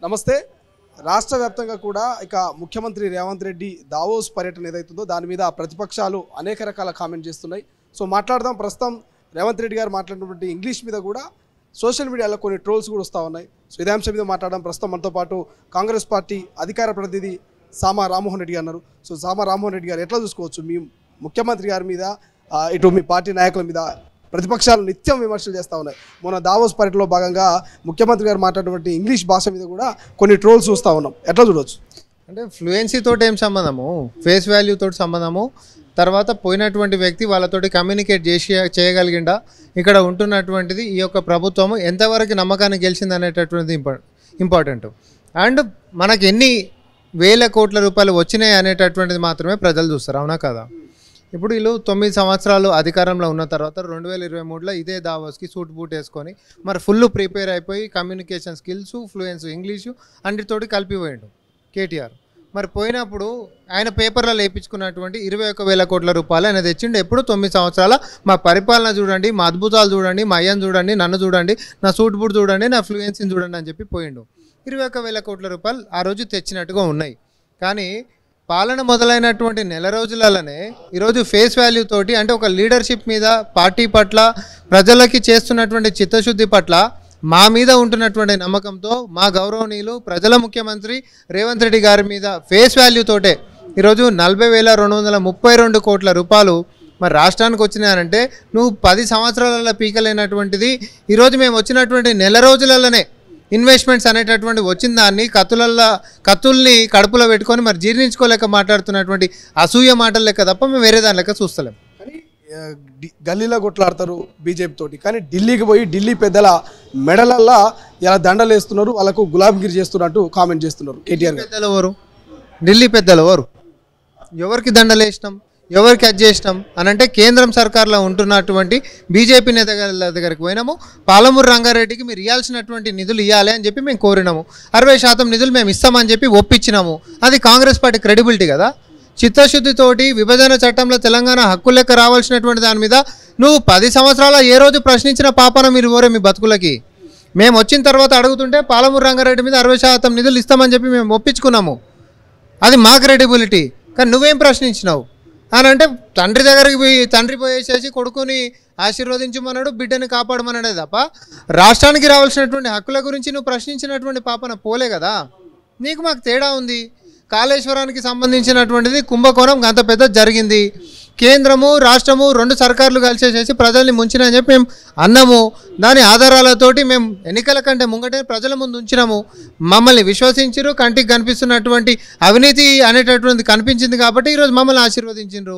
నమస్తే రాష్ట్ర వ్యాప్తంగా కూడా ఇక ముఖ్యమంత్రి రేవంత్ రెడ్డి దావోస్ పర్యటన ఏదైతుందో దాని మీద ప్రతిపక్షాలు అనేక రకాల కామెంట్ చేస్తున్నాయి సో మాట్లాడదాం ప్రస్తుతం రేవంత్ రెడ్డి గారు మాట్లాడినటువంటి ఇంగ్లీష్ మీద కూడా సోషల్ మీడియాలో కొన్ని ట్రోల్స్ కూడా వస్తూ ఉన్నాయి సో ఇదే అంశం మీద మాట్లాడడం ప్రస్తుతం మనతో పాటు కాంగ్రెస్ పార్టీ అధికార ప్రతినిధి సామా రామ్మోహన్ రెడ్డి గారు అన్నారు సో సామా రామ్మోహన్ రెడ్డి గారు ఎట్లా చూసుకోవచ్చు మీ ముఖ్యమంత్రి గారి మీద ఆ, ఇటు మీ పార్టీ నాయకుల మీద ప్రతిపక్షాలు నిత్యం విమర్శలు చేస్తూ ఉన్నాయి మొన్న దావోస్ పర్యటనలో భాగంగా ముఖ్యమంత్రి గారు మాట్లాడినటువంటి ఇంగ్లీష్ భాష మీద కూడా కొన్ని ట్రోల్స్ చూస్తూ ఉన్నాం ఎట్లా చూడవచ్చు అంటే ఫ్లూయెన్సీ తోటి ఏం సంబంధము ఫేస్ వాల్యూ తోటి సంబంధము తర్వాత పోయినటువంటి వ్యక్తి వాళ్ళతోటి కమ్యూనికేట్ చేసి చేయగలిగిండా ఇక్కడ ఉంటున్నటువంటిది ఈ యొక్క ప్రభుత్వము ఎంతవరకు నమ్మకాన్ని గెలిచింది అనేటటువంటిది ఇంపా ఇంపార్టెంట్ అండ్ మనకి ఎన్ని వేల కోట్ల రూపాయలు వచ్చినాయి అనేటటువంటిది మాత్రమే ప్రజలు చూస్తారు అవునా కదా ఇప్పుడు వీళ్ళు తొమ్మిది సంవత్సరాలు అధికారంలో ఉన్న తర్వాత రెండు వేల ఇరవై మూడులో ఇదే దావోస్కి సూట్ బూట్ వేసుకొని మరి ఫుల్ ప్రిపేర్ అయిపోయి కమ్యూనికేషన్ స్కిల్స్ ఫ్లూయెన్స్ ఇంగ్లీషు అన్నిటితోటి కలిపిపోయిండు కేటీఆర్ మరి పోయినప్పుడు ఆయన పేపర్లో లేపించుకున్నటువంటి ఇరవై ఒక వేల కోట్ల రూపాయలు ఆయన తెచ్చిండు ఎప్పుడు తొమ్మిది సంవత్సరాల మా పరిపాలన చూడండి మా అద్భుతాలు చూడండి మా అయ్యను చూడండి నన్ను చూడంండి నా సూట్ బూట్ చూడండి నా ఫ్లూయెన్సీని చూడండి అని చెప్పి పోయిండు ఇరవై ఒక వేల కోట్ల రూపాయలు ఆ రోజు తెచ్చినట్టుగా ఉన్నాయి కానీ పాలన మొదలైనటువంటి నెల రోజులలోనే ఈరోజు ఫేస్ వాల్యూ తోటి అంటే ఒక లీడర్షిప్ మీద పార్టీ పట్ల ప్రజలకి చేస్తున్నటువంటి చిత్తశుద్ధి పట్ల మా మీద ఉంటున్నటువంటి నమ్మకంతో మా గౌరవనీయులు ప్రజల ముఖ్యమంత్రి రేవంత్ రెడ్డి గారి మీద ఫేస్ వాల్యూ తోటే ఈరోజు నలభై వేల రెండు వందల ముప్పై రెండు కోట్ల రూపాయలు మరి రాష్ట్రానికి వచ్చినాయంటే నువ్వు పది సంవత్సరాలలో పీకలేనటువంటిది ఈరోజు మేము వచ్చినటువంటి నెల రోజులలోనే ఇన్వెస్ట్మెంట్స్ అనేటటువంటి వచ్చిన దాన్ని కత్తులల్లో కత్తుల్ని కడుపులో పెట్టుకొని మరి జీర్ణించుకోలేక మాట్లాడుతున్నటువంటి అసూయ మాటలు లెక్క తప్ప మేము వేరే దాని లెక్క చూస్తలేం కానీ ఆ, డి- గల్లీలో కొట్లాడతారు బీజేపీ తోటి కానీ ఢిల్లీకి పోయి ఢిల్లీ పెద్దల మెడలల్లా ఇలా దండలు వేస్తున్నారు వాళ్ళకు గులాబీగిరి చేస్తున్నట్టు కామెంట్ చేస్తున్నారు కేటీఆర్ గారు పెద్దలు ఎవరు ఢిల్లీ పెద్దలు ఎవరు ఎవరికి దండలేసినాం ఎవరికి అది చేసినాం అని అంటే కేంద్రం సర్కార్లో ఉంటున్నటువంటి బీజేపీ నేత గారి దగ్గరికి పోయినాము పాలమూరు రంగారెడ్డికి మీరు ఇవ్వాల్సినటువంటి నిధులు ఇవ్వాలి అని చెప్పి మేము కోరినాము అరవై శాతం నిధులు మేము ఇస్తామని చెప్పి ఒప్పించినాము అది కాంగ్రెస్ పార్టీ క్రెడిబిలిటీ కదా చిత్తశుద్ధితోటి విభజన చట్టంలో తెలంగాణ హక్కు లెక్క రావాల్సినటువంటి దాని మీద నువ్వు పది సంవత్సరాల ఏ రోజు ప్రశ్నించిన పాపన మీరు ఓరే మీ బతుకులకి మేము వచ్చిన తర్వాత అడుగుతుంటే పాలమూరు రంగారెడ్డి మీద అరవై శాతం నిధులు ఇస్తామని చెప్పి మేము ఒప్పించుకున్నాము అది మా క్రెడిబిలిటీ కానీ నువ్వేం ప్రశ్నించినావు అని అంటే తండ్రి దగ్గరికి పోయి తండ్రి పోయేసేసి కొడుకుని ఆశీర్వదించమన్నాడు బిడ్డని కాపాడమన్నాడే తప్ప రాష్ట్రానికి రావాల్సినటువంటి హక్కుల గురించి నువ్వు ప్రశ్నించినటువంటి పాపన పోలే కదా నీకు మాకు తేడా ఉంది కాళేశ్వరానికి సంబంధించినటువంటిది కుంభకోణం అంత పెద్ద జరిగింది కేంద్రము రాష్ట్రము రెండు సర్కార్లు కలిసేసేసి ప్రజల్ని ముంచినని చెప్పి మేము అన్నాము దాని ఆధారాలతోటి మేము ఎన్నికల కంటే ముంగటే ప్రజల ముందు ఉంచినాము మమ్మల్ని విశ్వసించరు కంటికి కనిపిస్తున్నటువంటి అవినీతి అనేటటువంటిది కనిపించింది కాబట్టి ఈరోజు మమ్మల్ని ఆశీర్వదించిండ్రు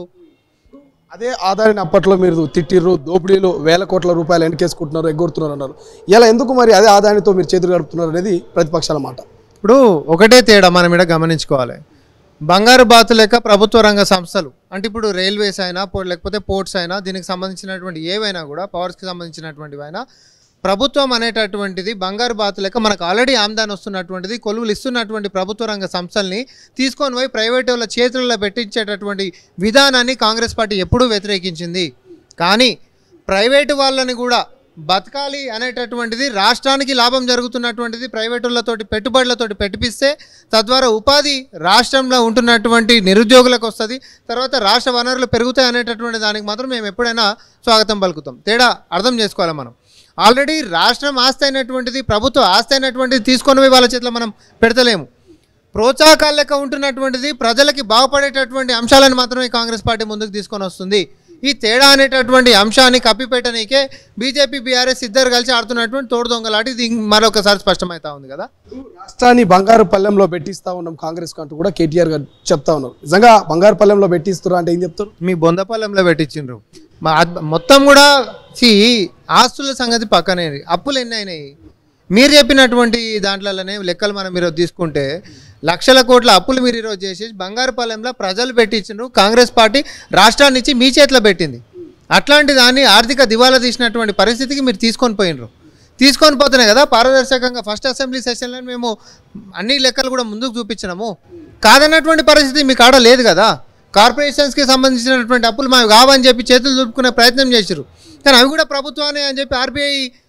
అదే ఆదాయాన్ని అప్పట్లో మీరు తిట్టిర్రు దోపిడీలు వేల కోట్ల రూపాయలు వెనకేసుకుంటున్నారు ఎగ్గొడుతున్నారు అన్నారు ఇలా ఎందుకు మరి అదే ఆదాయంతో మీరు చేతులు గడుపుతున్నారు అనేది ప్రతిపక్షాల మాట ఇప్పుడు ఒకటే తేడా మనం ఇక్కడ గమనించుకోవాలి బంగారు బాతు లెక్క ప్రభుత్వ రంగ సంస్థలు అంటే ఇప్పుడు రైల్వేస్ అయినా పో- లేకపోతే పోర్ట్స్ అయినా దీనికి సంబంధించినటువంటి ఏవైనా కూడా పవర్స్కి సంబంధించినటువంటివి అయినా ప్రభుత్వం అనేటటువంటిది బంగారు బాతు లెక్క మనకు ఆల్రెడీ ఆమ్దాన్ వస్తున్నటువంటిది కొలువులు ఇస్తున్నటువంటి ప్రభుత్వ రంగ సంస్థల్ని తీసుకొని పోయి ప్రైవేట్ వాళ్ళ చేతుల్లో పెట్టించేటటువంటి విధానాన్ని కాంగ్రెస్ పార్టీ ఎప్పుడూ వ్యతిరేకించింది కానీ ప్రైవేటు వాళ్ళని కూడా బతకాలి అనేటటువంటిది రాష్ట్రానికి లాభం జరుగుతున్నటువంటిది ప్రైవేటులతోటి పెట్టుబడులతోటి పెట్టిపిస్తే తద్వారా ఉపాధి రాష్ట్రంలో ఉంటున్నటువంటి నిరుద్యోగులకు వస్తుంది తర్వాత రాష్ట్ర వనరులు పెరుగుతాయి అనేటటువంటి దానికి మాత్రం మేము ఎప్పుడైనా స్వాగతం పలుకుతాం తేడా అర్థం చేసుకోవాలి మనం ఆల్రెడీ రాష్ట్రం ఆస్తి అయినటువంటిది ప్రభుత్వ ఆస్తి అయినటువంటిది తీసుకొని పోయి వాళ్ళ చేతిలో మనం పెడతలేము ప్రోత్సాహకాల లెక్క ఉంటున్నటువంటిది ప్రజలకి బాగుపడేటటువంటి అంశాలను మాత్రమే కాంగ్రెస్ పార్టీ ముందుకు తీసుకొని వస్తుంది ఈ తేడా అనేటటువంటి అంశాన్ని కప్పిపెట్టనీకే బీజేపీ బీఆర్ఎస్ ఇద్దరు కలిసి ఆడుతున్నటువంటి తోడు దొంగలాటి ఇది మరొకసారి స్పష్టమవుతా ఉంది కదా రాష్ట్రాన్ని బంగారు పల్లెంలో పెట్టిస్తా ఉన్నాం కాంగ్రెస్ అంటూ కూడా కేటీఆర్ గారు చెప్తా ఉన్నారు నిజంగా బంగారు పల్లెంలో పెట్టిస్తున్నారు అంటే ఏం చెప్తారు మీ బొందపల్లెంలో పెట్టించిండ్రు మా అద్- మొత్తం కూడా సి ఆస్తుల సంగతి పక్కనే అప్పులు ఎన్ని అయినాయి మీరు చెప్పినటువంటి దాంట్లోనే లెక్కలు మనం ఈరోజు తీసుకుంటే లక్షల కోట్ల అప్పులు మీరు ఈరోజు చేసి బంగారుపాలెంలో ప్రజలు పెట్టించిండ్రు కాంగ్రెస్ పార్టీ రాష్ట్రాన్ని ఇచ్చి మీ చేతిలో పెట్టింది అట్లాంటి దాన్ని ఆర్థిక దివాలా తీసినటువంటి పరిస్థితికి మీరు తీసుకొని పోయినరు తీసుకొని పోతున్నాయి కదా పారదర్శకంగా ఫస్ట్ అసెంబ్లీ సెషన్లో మేము అన్ని లెక్కలు కూడా ముందుకు చూపించినాము కాదన్నటువంటి పరిస్థితి మీ కాడ లేదు కదా కార్పొరేషన్స్కి సంబంధించినటువంటి అప్పులు మాకు కావని చెప్పి చేతులు దులుపుకునే ప్రయత్నం చేశారు కానీ అవి కూడా ప్రభుత్వాన్ని అని చెప్పి ఆర్బీఐ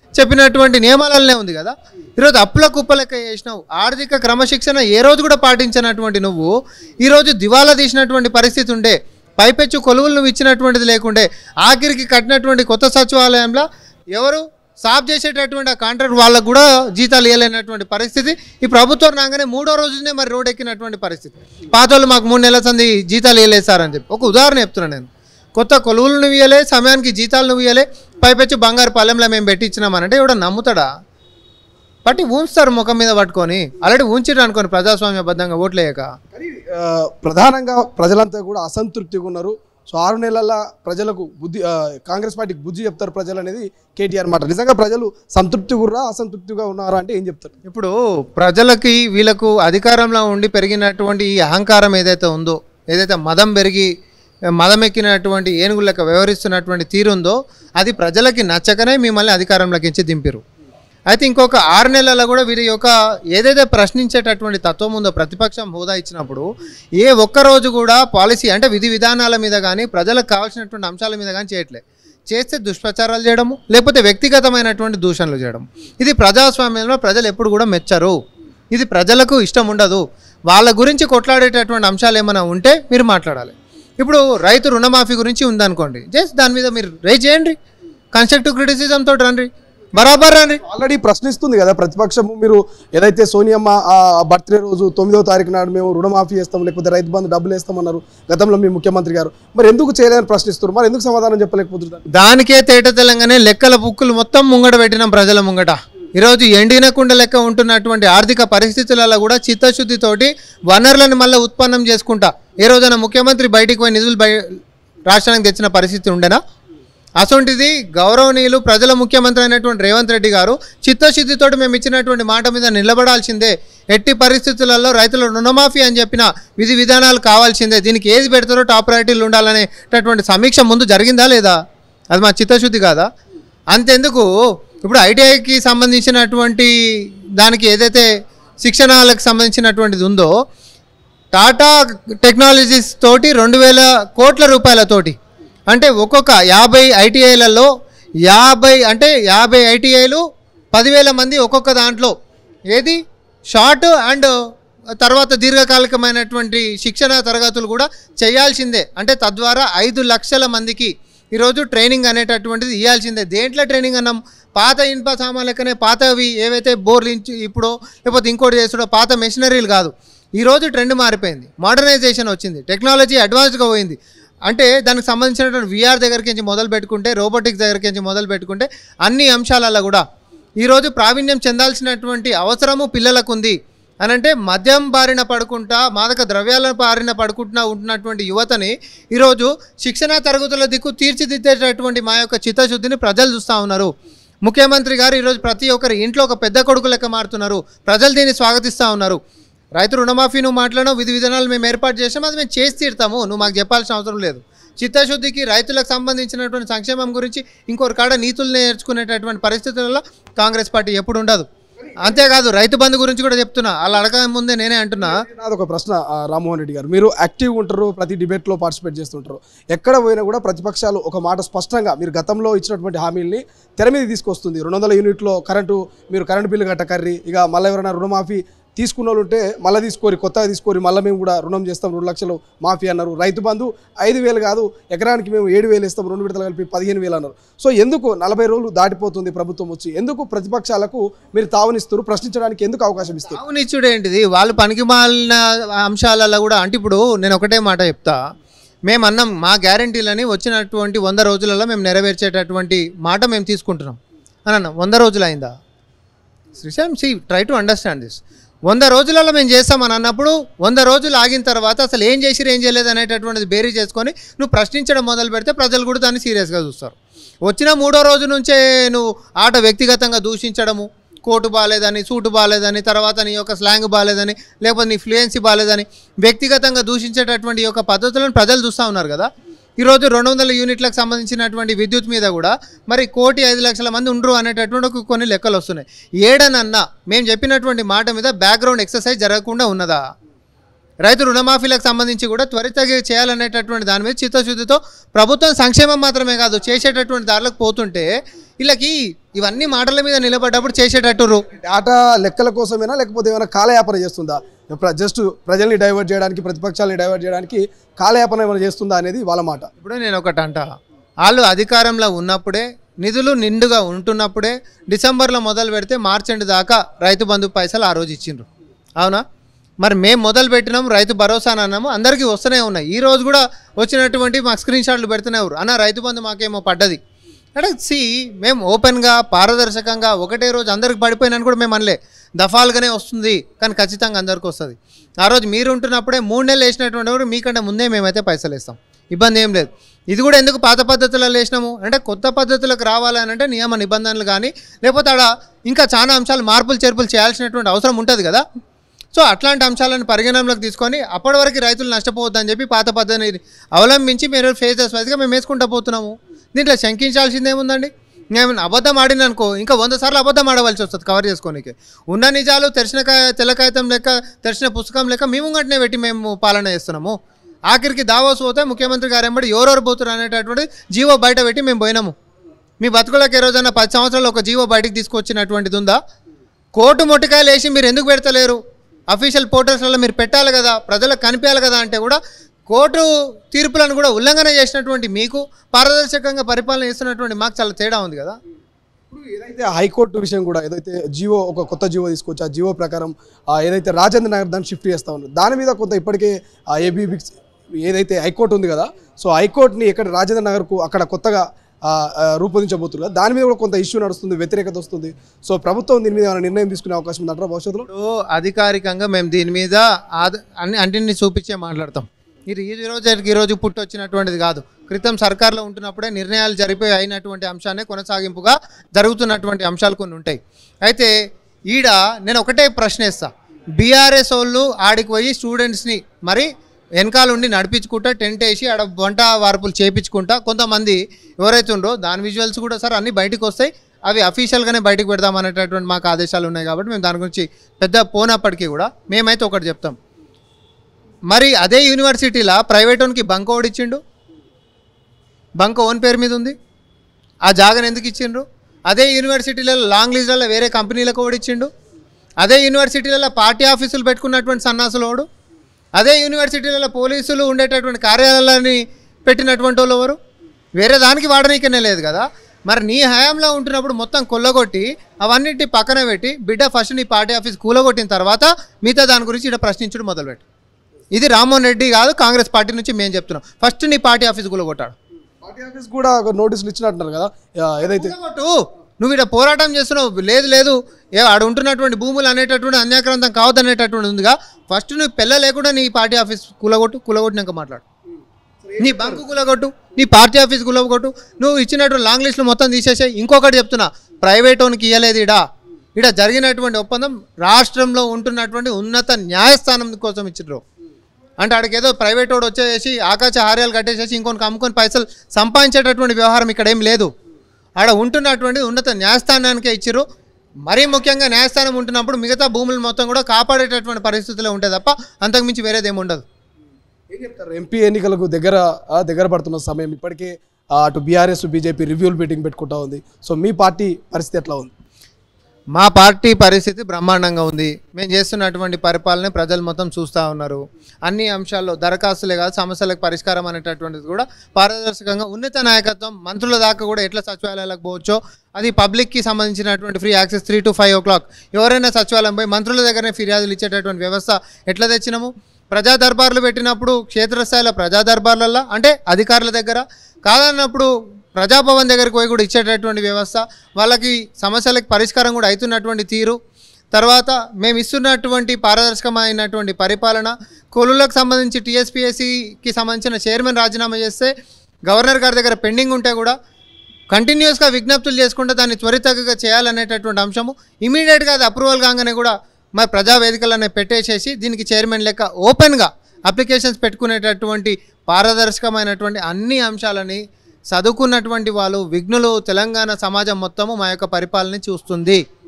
చెప్పినటువంటి నియమాలనే ఉంది కదా ఈరోజు అప్పుల కుప్పలెక్క చేసినావు ఆర్థిక క్రమశిక్షణ ఏ రోజు కూడా పాటించినటువంటి నువ్వు ఈరోజు దివాలా తీసినటువంటి పరిస్థితి ఉండే పైపెచ్చు కొలువులు నువ్వు ఇచ్చినటువంటిది లేకుండే ఆఖరికి కట్టినటువంటి కొత్త సచివాలయంలో ఎవరు సాఫ్ చేసేటటువంటి ఆ కాంట్రాక్ట్ వాళ్ళకు కూడా జీతాలు ఇవ్వలేనటువంటి పరిస్థితి ఈ ప్రభుత్వం రాగానే మూడో రోజునే మరి రోడ్ ఎక్కినటువంటి పరిస్థితి పాతోళ్ళు మాకు మూడు నెలల సంది జీతాలు ఇవ్వలేదు సార్ అని చెప్పి ఒక ఉదాహరణ చెప్తున్నాను నేను కొత్త కొలువులు నువ్వు ఇవ్వలే సమయానికి జీతాలు నువ్వు ఇవ్వలే పైపెచ్చు బంగారు పల్లెంలో మేము పెట్టించినామనంటే ఎవడ నమ్ముతాడా పట్టి ఉంచుతారు ముఖం మీద పట్టుకొని ఆల్రెడీ ఉంచిరు అనుకోని ప్రజాస్వామ్యబద్ధంగా ఓట్లేయక కానీ ఆ, ప్రధానంగా ప్రజలంతా కూడా అసంతృప్తిగా ఉన్నారు సో ఆరు నెలల ప్రజలకు బుద్ధి ఆ, కాంగ్రెస్ పార్టీకి బుద్ధి చెప్తారు ప్రజలు అనేది కేటీఆర్ మాట నిజంగా ప్రజలు సంతృప్తిగా ఉన్నారా అసంతృప్తిగా ఉన్నారా అంటే ఏం చెప్తారు ఇప్పుడు ప్రజలకి వీళ్ళకు అధికారంలో ఉండి పెరిగినటువంటి ఈ అహంకారం ఏదైతే ఉందో ఏదైతే మదం పెరిగి మదం ఎక్కినటువంటి ఏనుగు లెక్క వ్యవహరిస్తున్నటువంటి తీరుందో అది ప్రజలకి నచ్చకనే మిమ్మల్ని అధికారంలోకి ఇచ్చి దింపిరు అయితే ఇంకొక ఆరు నెలల్లో కూడా వీరి యొక్క ఏదైతే ప్రశ్నించేటటువంటి తత్వం ఉందో ప్రతిపక్షం హోదా ఇచ్చినప్పుడు ఏ ఒక్క రోజు కూడా పాలసీ అంటే విధి విధానాల మీద కానీ ప్రజలకు కావాల్సినటువంటి అంశాల మీద కానీ చేయట్లే చేస్తే దుష్ప్రచారాలు చేయడము లేకపోతే వ్యక్తిగతమైనటువంటి దూషణలు చేయడం ఇది ప్రజాస్వామ్యంలో ప్రజలు ఎప్పుడు కూడా మెచ్చరు ఇది ప్రజలకు ఇష్టం ఉండదు వాళ్ళ గురించి కొట్లాడేటటువంటి అంశాలు ఏమైనా ఉంటే మీరు మాట్లాడాలి ఇప్పుడు రైతు రుణమాఫీ గురించి ఉందనుకోండి జస్ట్ దాని మీద మీరు రేజ్ చేయండి కన్స్ట్రక్టివ్ క్రిటిసిజం తోటి రండి బరాబర్ రండి ఆల్రెడీ ప్రశ్నిస్తుంది కదా ప్రతిపక్షము మీరు ఏదైతే సోనియమ్మ ఆ బర్త్డే రోజు తొమ్మిదో తారీఖు నాడు మేము రుణమాఫీ చేస్తాం లేకపోతే రైతు బంధు డబ్బులు వేస్తామన్నారు గతంలో మీ ముఖ్యమంత్రి గారు మరి ఎందుకు చేయలేదని ప్రశ్నిస్తారు మరి ఎందుకు సమాధానం చెప్పలేకపోతున్నారు దానికే తేట తెలంగాణ లెక్కల బుక్కులు మొత్తం ముంగట పెట్టినాం ప్రజల ముంగట ఈరోజు ఎండిన కుండ లెక్క ఉంటున్నటువంటి ఆర్థిక పరిస్థితులలో కూడా చిత్తశుద్ధితోటి వనరులను మళ్ళీ ఉత్పన్నం చేసుకుంటా ఏ రోజైనా ముఖ్యమంత్రి బయటికి పోయి నిధులు బయ రాష్ట్రానికి తెచ్చిన పరిస్థితి ఉండేనా అసొంటిది గౌరవనీయులు ప్రజల ముఖ్యమంత్రి అయినటువంటి రేవంత్ రెడ్డి గారు చిత్తశుద్ధితోటి మేము ఇచ్చినటువంటి మాట మీద నిలబడాల్సిందే ఎట్టి పరిస్థితులలో రైతుల రుణమాఫీ అని చెప్పిన విధి విధానాలు కావాల్సిందే దీనికి ఏది పెడతారో టాప్ ప్రయారిటీలు ఉండాలనేటటువంటి సమీక్ష ముందు జరిగిందా లేదా అది మా చిత్తశుద్ధి కాదా అంతెందుకు ఇప్పుడు ఐటీఐకి సంబంధించినటువంటి దానికి ఏదైతే శిక్షణలకు సంబంధించినటువంటిది ఉందో టాటా టెక్నాలజీస్ తోటి రెండు వేల కోట్ల రూపాయలతోటి అంటే ఒక్కొక్క యాభై ఐటీఐలలో యాభై అంటే యాభై ఐటీఐలు పదివేల మంది ఒక్కొక్క దాంట్లో ఏది షార్ట్ అండ్ తర్వాత దీర్ఘకాలికమైనటువంటి శిక్షణ తరగతులు కూడా చేయాల్సిందే అంటే తద్వారా ఐదు లక్షల మందికి ఈరోజు ట్రైనింగ్ అనేటటువంటిది ఇవ్వాల్సిందే దేంట్లో ట్రైనింగ్ అన్నాం పాత ఇనుప సామాన్లకనే పాతవి ఏవైతే బోర్లు ఇంచు ఇప్పుడు లేకపోతే ఇంకోటి చేసుడో పాత మెషినరీలు కాదు ఈరోజు ట్రెండ్ మారిపోయింది మోడర్నైజేషన్ వచ్చింది టెక్నాలజీ అడ్వాన్స్గా పోయింది అంటే దానికి సంబంధించినటువంటి విఆర్ దగ్గరికి నుంచి మొదలు పెట్టుకుంటే రోబోటిక్స్ దగ్గరికి నుంచి మొదలు పెట్టుకుంటే అన్ని అంశాలలో కూడా ఈరోజు ప్రావీణ్యం చెందాల్సినటువంటి అవసరము పిల్లలకు ఉంది అని అంటే మద్యం బారిన పడుకుంటా మాదక ద్రవ్యాల బారిన పడుకుంటా ఉంటున్నటువంటి యువతని ఈరోజు శిక్షణ తరగతుల దిక్కు తీర్చిదిద్దేటటువంటి మా యొక్క చిత్తశుద్ధిని ప్రజలు చూస్తూ ఉన్నారు ముఖ్యమంత్రి గారు ఈరోజు ప్రతి ఒక్కరి ఇంట్లో ఒక పెద్ద కొడుకు లెక్క మారుతున్నారు ప్రజలు దీన్ని స్వాగతిస్తూ ఉన్నారు రైతు రుణమాఫీ నువ్వు మాట్లాడినావు విధి విధానాలు మేము ఏర్పాటు చేసాం అది మేము చేసి తీరుతాము నువ్వు మాకు చెప్పాల్సిన అవసరం లేదు చిత్తశుద్ధికి రైతులకు సంబంధించినటువంటి సంక్షేమం గురించి ఇంకొకరి కాడ నీతులు నేర్చుకునేటటువంటి పరిస్థితులలో కాంగ్రెస్ పార్టీ ఎప్పుడు ఉండదు అంతేకాదు రైతు బంధు గురించి కూడా చెప్తున్నా వాళ్ళు అడగ ముందే నేనే అంటున్నా నాది ఒక ప్రశ్న ఆ, రామ్మోహన్ రెడ్డి గారు మీరు యాక్టివ్గా ఉంటారు ప్రతి డిబేట్లో పార్టిసిపేట్ చేస్తుంటారు ఎక్కడ పోయినా కూడా ప్రతిపక్షాలు ఒక మాట స్పష్టంగా మీరు గతంలో ఇచ్చినటువంటి హామీల్ని తెర మీద తీసుకొస్తుంది రెండు వందల యూనిట్లో కరెంటు మీరు కరెంటు బిల్లు కట్టకర్రి ఇక మళ్ళీ ఎవరైనా రుణమాఫీ తీసుకున్న వాళ్ళు ఉంటే మళ్ళీ తీసుకోరి కొత్తగా తీసుకోరి మళ్ళీ మేము కూడా రుణం చేస్తాం రెండు లక్షలు మాఫీ అన్నారు రైతు బంధు ఐదు వేలు కాదు ఎకరానికి మేము ఏడు వేలు ఇస్తాం రెండు విడతలు కలిపి పదిహేను వేలు అన్నారు సో ఎందుకు నలభై రోజులు దాటిపోతుంది ప్రభుత్వం వచ్చి ఎందుకు ప్రతిపక్షాలకు మీరు తావనిస్తారు ప్రశ్నించడానికి ఎందుకు అవకాశం ఇస్తారు అవునిచ్చుడు ఏంటిది వాళ్ళు పనికి మాలిన అంశాలలో కూడా అంటే ఇప్పుడు నేను ఒకటే మాట చెప్తా మేము అన్నాం మా గ్యారంటీలని వచ్చినటువంటి వంద రోజులలో మేము నెరవేర్చేటటువంటి మాట మేము తీసుకుంటున్నాం అని అన్నాం వంద రోజులు అయిందా శ్రీశామ్ see try to understand this వంద రోజులలో మేము చేస్తామని అన్నప్పుడు వంద రోజులు ఆగిన తర్వాత అసలు ఏం చేసిరు ఏం చేయలేదు అనేటటువంటిది బేరీ చేసుకొని నువ్వు ప్రశ్నించడం మొదలు పెడితే ప్రజలు కూడా దాన్ని సీరియస్గా చూస్తారు వచ్చిన మూడో రోజు నుంచే నువ్వు ఆట వ్యక్తిగతంగా దూషించడము కోటు బాగాలేదని సూటు బాగాలేదని తర్వాత నీ యొక్క స్లాంగ్ బాగాలేదని లేకపోతే నీ ఫ్లూయెన్సీ బాగాలేదని వ్యక్తిగతంగా దూషించేటటువంటి యొక్క పద్ధతులను ప్రజలు చూస్తూ ఉన్నారు కదా ఈరోజు రెండు వందల యూనిట్లకు సంబంధించినటువంటి విద్యుత్ మీద కూడా మరి కోటి ఐదు లక్షల మంది ఉండరు అనేటటువంటి ఒక కొన్ని లెక్కలు వస్తున్నాయి ఏడనన్నా మేము చెప్పినటువంటి మాట మీద బ్యాక్గ్రౌండ్ ఎక్సర్సైజ్ జరగకుండా ఉన్నదా రైతు రుణమాఫీలకు సంబంధించి కూడా త్వరితగా చేయాలనేటటువంటి దాని మీద చిత్తశుద్ధితో ప్రభుత్వం సంక్షేమం మాత్రమే కాదు చేసేటటువంటి దారులకు పోతుంటే వీళ్ళకి ఇవన్నీ మాటల మీద నిలబడ్డప్పుడు చేసేటట్టురు డేటా లెక్కల కోసమేనా లేకపోతే ఏమైనా కాలయాపన చేస్తుందా జస్ట్ ప్రజల్ని డైవర్ట్ చేయడానికి ప్రతిపక్షాలని డైవర్ట్ చేయడానికి కాలయాపన ఏమైనా చేస్తుందా అనేది వాళ్ళ మాట ఇప్పుడు నేను ఒకటి అంట వాళ్ళు అధికారంలో ఉన్నప్పుడే నిధులు నిండుగా ఉంటున్నప్పుడే డిసెంబర్లో మొదలు పెడితే మార్చి ఎండ్ దాకా రైతు బంధు పైసలు ఆ రోజు ఇచ్చిండ్రు అవునా మరి మేము మొదలు పెట్టినాం రైతు భరోసా అని అన్నాము అందరికీ వస్తూనే ఉన్నాయి ఈ రోజు కూడా వచ్చినటువంటి మాకు స్క్రీన్ షాట్లు పెడుతూనే ఉన్నారు అన్న రైతు బంధు మాకేమో పడ్డది అంటే సి మేము ఓపెన్గా పారదర్శకంగా ఒకటే రోజు అందరికి పడిపోయినని కూడా మేము అనలే దఫాలుగానే వస్తుంది కానీ ఖచ్చితంగా అందరికి వస్తుంది ఆ రోజు మీరు ఉంటున్నప్పుడే మూడు నెలలు వేసినటువంటి వారు మీకంటే ముందే మేమైతే పైసలు వేస్తాం ఇబ్బంది ఏం లేదు ఇది కూడా ఎందుకు పాత పద్ధతులలో వేసినాము అంటే కొత్త పద్ధతులకు రావాలని అంటే నియమ నిబంధనలు కానీ లేకపోతే ఆడ ఇంకా చాలా అంశాలు మార్పులు చేర్పులు చేయాల్సినటువంటి అవసరం ఉంటుంది కదా సో అట్లాంటి అంశాలను పరిగణనలోకి తీసుకొని అప్పటి వరకు రైతులు నష్టపోవద్దని చెప్పి పాత పద్ధతిని అవలంబించి మీరు ఫేజెస్ వైజ్గా మేము వేసుకుంటూ పోతున్నాము దీంట్లో శంకించాల్సింది ఏముందండి నేను అబద్ధం ఆడిన అనుకో ఇంకా వంద సార్లు అబద్ధం ఆడవలసి వస్తుంది కవర్ చేసుకోనికి ఉన్న నిజాలు తెరిచిన కా- తెల్ల కాగితం లెక్క తెరిచిన పుస్తకం లెక్క మేము గంటనే పెట్టి మేము పాలన చేస్తున్నాము ఆఖరికి దావోస్ పోతే ముఖ్యమంత్రి గారు ఎంబడి ఎవరెవరు పోతున్నారు అనేటటువంటి జీవో బయట పెట్టి మేము పోయినాము మీ బతుకులకు ఏ రోజైనా పది సంవత్సరాలు ఒక జీవో బయటికి తీసుకొచ్చినటువంటిది ఉందా కోర్టు మొట్టికాయలు వేసి మీరు ఎందుకు పెడతలేరు అఫీషియల్ పోర్టల్స్లలో మీరు పెట్టాలి కదా ప్రజలకు కనిపించాలి కదా అంటే కూడా కోర్టు తీర్పులను కూడా ఉల్లంఘన చేసినటువంటి మీకు పారదర్శకంగా పరిపాలన చేస్తున్నటువంటి మాకు చాలా తేడా ఉంది కదా ఇప్పుడు ఏదైతే హైకోర్టు విషయం కూడా ఏదైతే జియో ఒక కొత్త జియో తీసుకొచ్చి ఆ జియో ప్రకారం ఆ ఏదైతే రాజేంద్ర నగర్ దాన్ని షిఫ్ట్ చేస్తా ఉన్నారు దాని మీద కొంత ఇప్పటికే ఆ ఏబీబీ ఏదైతే హైకోర్టు ఉంది కదా సో హైకోర్టుని ఎక్కడ రాజేంద్ర నగర్కు అక్కడ కొత్తగా ఆ, ఆ, రూపొందించబోతున్నారు కదా దాని మీద కూడా కొంత ఇష్యూ నడుస్తుంది వ్యతిరేకత వస్తుంది సో ప్రభుత్వం దీని మీద ఏమైనా నిర్ణయం తీసుకునే అవకాశం ఉందంటారా భవిష్యత్తులో ఇప్పుడు అధికారికంగా మేము దీని మీద ఆద- అన్ని అన్నింటిని చూపించే మాట్లాడతాం ఇది ఈ రోజు ఈ రోజు పుట్టొచ్చినటువంటిది కాదు క్రితం సర్కార్లో ఉంటున్నప్పుడే నిర్ణయాలు జరిపే అయినటువంటి అంశాన్ని కొనసాగింపుగా జరుగుతున్నటువంటి అంశాలు కొన్ని ఉంటాయి అయితే ఈడ నేను ఒకటే ప్రశ్నిస్తా బీఆర్ఎస్ వాళ్ళు ఆడికి పోయి స్టూడెంట్స్ని మరి వెనకాల ఉండి నడిపించుకుంటా టెంట్ వేసి ఆడ వంట వార్పులు చేపించుకుంటా కొంతమంది ఎవరైతే ఉండరో దాని విజువల్స్ కూడా సార్ అన్నీ బయటకు వస్తాయి అవి అఫీషియల్గానే బయటకు పెడదాం అనేటటువంటి మాకు ఆదేశాలు ఉన్నాయి కాబట్టి మేము దాని గురించి పెద్ద పోనప్పటికీ కూడా మేమైతే ఒకటి చెప్తాం మరి అదే యూనివర్సిటీలో ప్రైవేట్ ఓన్కి బంక్ ఓడి ఇచ్చిండు బంక్ ఓన్ పేరు మీద ఉంది ఆ జాగను ఎందుకు ఇచ్చిండ్రు అదే యూనివర్సిటీలలో లాంగ్ లీజ్లలో వేరే కంపెనీలకు ఓడి ఇచ్చిండు అదే యూనివర్సిటీలలో పార్టీ ఆఫీసులు పెట్టుకున్నటువంటి సన్నాసులు ఓడు అదే యూనివర్సిటీలలో పోలీసులు ఉండేటటువంటి కార్యాలయాలని పెట్టినటువంటి వాళ్ళు ఎవరు వేరే దానికి వాడనీకనే లేదు కదా మరి నీ హయాంలో ఉంటున్నప్పుడు మొత్తం కొల్లగొట్టి అవన్నిటి పక్కన పెట్టి బిడ్డ ఫస్ట్ నీ పార్టీ ఆఫీస్ కూలగొట్టిన తర్వాత మిగతా దాని గురించి ఇక్కడ ప్రశ్నించడం మొదలుపెట్టు ఇది రామ్మోహన్ రెడ్డి కాదు కాంగ్రెస్ పార్టీ నుంచి మేము చెప్తున్నాం ఫస్ట్ నీ పార్టీ ఆఫీస్ కూలగొట్టాడు పార్టీ ఆఫీస్ కూడా ఒక నోటీసులు ఇచ్చినట్టున్నారు కదా ఆ, ఏదైతే కూలగొట్టు నువ్వు ఇక్కడ పోరాటం చేస్తున్నావు లేదు లేదు ఏ ఆడ ఉంటున్నటువంటి భూములు అనేటటువంటి అన్యాక్రాంతం కావద్దు అనేటటువంటి ఉందిగా ఫస్ట్ నువ్వు పెళ్ళ లేకుండా నీ పార్టీ ఆఫీస్ కూలగొట్టు కూలగొట్టినాక మాట్లాడు నీ బంకు కూలగొట్టు నీ పార్టీ ఆఫీస్ కూలగొట్టు నువ్వు ఇచ్చినటువంటి లాంగ్ లిస్టులు మొత్తం తీసేసాయి ఇంకొకటి చెప్తున్నా ప్రైవేట్ ఓన్కి ఇవ్వలేదు ఇడా ఇక్కడ జరిగినటువంటి ఒప్పందం రాష్ట్రంలో ఉంటున్నటువంటి ఉన్నత న్యాయస్థానం కోసం ఇచ్చిర్రు అంటే ఆడికి ఏదో ప్రైవేట్ వాడు వచ్చేసి ఆకాశ హార్యాలు కట్టేసేసి ఇంకొనికి అమ్ముకొని పైసలు సంపాదించేటటువంటి వ్యవహారం ఇక్కడ ఏం లేదు ఆడ ఉంటున్నటువంటి ఉన్నత న్యాయస్థానానికే ఇచ్చిర్రు మరీ ముఖ్యంగా న్యాయస్థానం ఉంటున్నప్పుడు మిగతా భూములు మొత్తం కూడా కాపాడేటటువంటి పరిస్థితుల్లో ఉంటాయి తప్ప అంతకుమించి వేరేది ఏమి ఉండదు ఏం చెప్తారు ఎంపీ ఎన్నికలకు దగ్గర ఆ, దగ్గర పడుతున్న సమయం ఇప్పటికే ఆ, అటు బీఆర్ఎస్ బీజేపీ రివ్యూల్ మీటింగ్ పెట్టుకుంటా ఉంది సో మీ పార్టీ పరిస్థితి ఎట్లా ఉంది మా పార్టీ పరిస్థితి బ్రహ్మాండంగా ఉంది మేము చేస్తున్నటువంటి పరిపాలన ప్రజలు మొత్తం చూస్తూ ఉన్నారు అన్ని అంశాల్లో దరఖాస్తులే కాదు సమస్యలకు పరిష్కారం అనేటటువంటిది కూడా పారదర్శకంగా ఉన్నత నాయకత్వం మంత్రుల దాకా కూడా ఎట్లా సచివాలయాలకు పోవచ్చో అది పబ్లిక్కి సంబంధించినటువంటి free access three to five o'clock ఎవరైనా సచివాలయం పోయి మంత్రుల దగ్గరనే ఫిర్యాదులు ఇచ్చేటటువంటి వ్యవస్థ ఎట్లా తెచ్చినాము ప్రజా దర్బార్లు పెట్టినప్పుడు క్షేత్రస్థాయిలో ప్రజా దర్బార్లలో అంటే అధికారుల దగ్గర కాదన్నప్పుడు ప్రజాభవన్ దగ్గరికి పోయి కూడా ఇచ్చేటటువంటి వ్యవస్థ వాళ్ళకి సమస్యలకు పరిష్కారం కూడా అవుతున్నటువంటి తీరు తర్వాత మేము ఇస్తున్నటువంటి పారదర్శకమైనటువంటి పరిపాలన కొలులకు సంబంధించి టీఎస్పీఎస్సికి సంబంధించిన చైర్మన్ రాజీనామా చేస్తే గవర్నర్ గారి దగ్గర పెండింగ్ ఉంటే కూడా కంటిన్యూస్గా విజ్ఞప్తులు చేసుకుంటే దాన్ని త్వరితగతిగా చేయాలనేటటువంటి అంశము ఇమీడియట్గా అది అప్రూవల్ కాగానే కూడా మరి ప్రజా వేదికలనే పెట్టేసేసి దీనికి చైర్మన్ లెక్క ఓపెన్గా అప్లికేషన్స్ పెట్టుకునేటటువంటి పారదర్శకమైనటువంటి అన్ని అంశాలని చదువుకున్నటువంటి వాళ్ళు విఘ్నులు తెలంగాణ సమాజం మొత్తము మా యొక్క పరిపాలన చూస్తుంది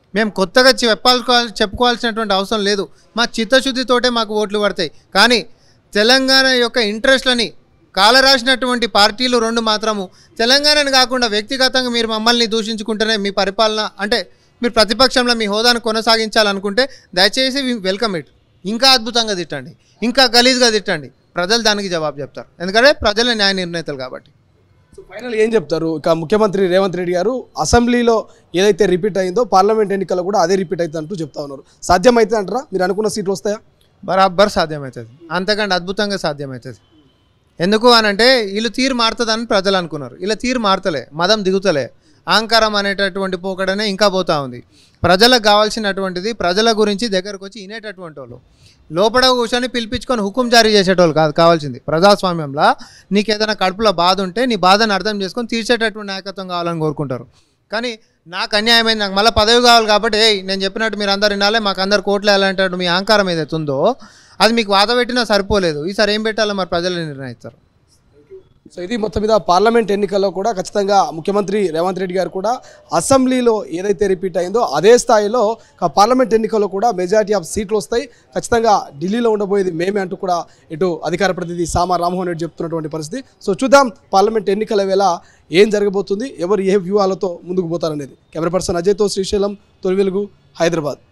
మేము కొత్తగా చెప్పాలి చెప్పుకోవాల్సినటువంటి అవసరం లేదు మా చిత్తశుద్ధితోటే మాకు ఓట్లు పడతాయి కానీ తెలంగాణ యొక్క ఇంట్రెస్ట్లని కాలరాసినటువంటి పార్టీలు రెండు మాత్రము తెలంగాణని కాకుండా వ్యక్తిగతంగా మీరు మమ్మల్ని దూషించుకుంటేనే మీ పరిపాలన అంటే మీరు ప్రతిపక్షంలో మీ హోదాను కొనసాగించాలనుకుంటే దయచేసి వెల్కమ్ ఇట్ ఇంకా అద్భుతంగా తిట్టండి ఇంకా గలీజ్గా తిట్టండి ప్రజలు దానికి జవాబు చెప్తారు ఎందుకంటే ప్రజలే న్యాయ నిర్ణేతలు కాబట్టి సో ఫైనల్ ఏం చెప్తారు ఇక ముఖ్యమంత్రి రేవంత్ రెడ్డి గారు అసెంబ్లీలో ఏదైతే రిపీట్ అయిందో పార్లమెంట్ ఎన్నికల్లో కూడా అదే రిపీట్ అవుతుంది అంటూ చెప్తా ఉన్నారు సాధ్యమైతే అంటారా మీరు అనుకున్న సీట్లు వస్తాయా బరాబర్ సాధ్యమవుతుంది అంతకంటే అద్భుతంగా సాధ్యమవుతుంది ఎందుకు అనంటే వీళ్ళు తీరు మారుతుందని ప్రజలు అనుకున్నారు ఇలా తీరు మారుతలే మదం దిగుతలే అహంకారం అనేటటువంటి పోకడనే ఇంకా పోతా ఉంది ప్రజలకు కావాల్సినటువంటిది ప్రజల గురించి దగ్గరకు వచ్చి వినేటటువంటి వాళ్ళు లోపల కూర్చొని పిలిపించుకొని హుకుం జారీ చేసేటోళ్ళు కాదు కావాల్సింది ప్రజాస్వామ్యంలో నీకు ఏదైనా కడుపులో బాధ ఉంటే నీ బాధను అర్థం చేసుకొని తీర్చేటటువంటి నాయకత్వం కావాలని కోరుకుంటారు కానీ నాకు అన్యాయమైంది నాకు మళ్ళీ పదవి కావాలి కాబట్టి ఏయ్ నేను చెప్పినట్టు మీరు అందరు వినాలే మాకు అందరు కోట్లు వేయాలంటే మీ అహంకారం ఏదైతే ఉందో అది మీకు వాత పెట్టినా సరిపోలేదు ఈసారి ఏం పెట్టాలో మరి ప్రజలు నిర్ణయిస్తారు సో ఇది మొత్తం మీద పార్లమెంట్ ఎన్నికల్లో కూడా ఖచ్చితంగా ముఖ్యమంత్రి రేవంత్ రెడ్డి గారు కూడా అసెంబ్లీలో ఏదైతే రిపీట్ అయిందో అదే స్థాయిలో ఇక పార్లమెంట్ ఎన్నికల్లో కూడా మెజారిటీ ఆఫ్ సీట్లు వస్తాయి ఖచ్చితంగా ఢిల్లీలో ఉండబోయేది మేమే అంటూ కూడా ఇటు అధికార ప్రతినిధి సామా రామ్మోహన్ రెడ్డి చెప్తున్నటువంటి పరిస్థితి సో చూద్దాం పార్లమెంట్ ఎన్నికల వేళ ఏం జరగబోతుంది ఎవరు ఏ వ్యూహాలతో ముందుకు పోతారనేది కెమెరా పర్సన్ అజయ్తో శ్రీశైలం తొలి వెలుగు హైదరాబాద్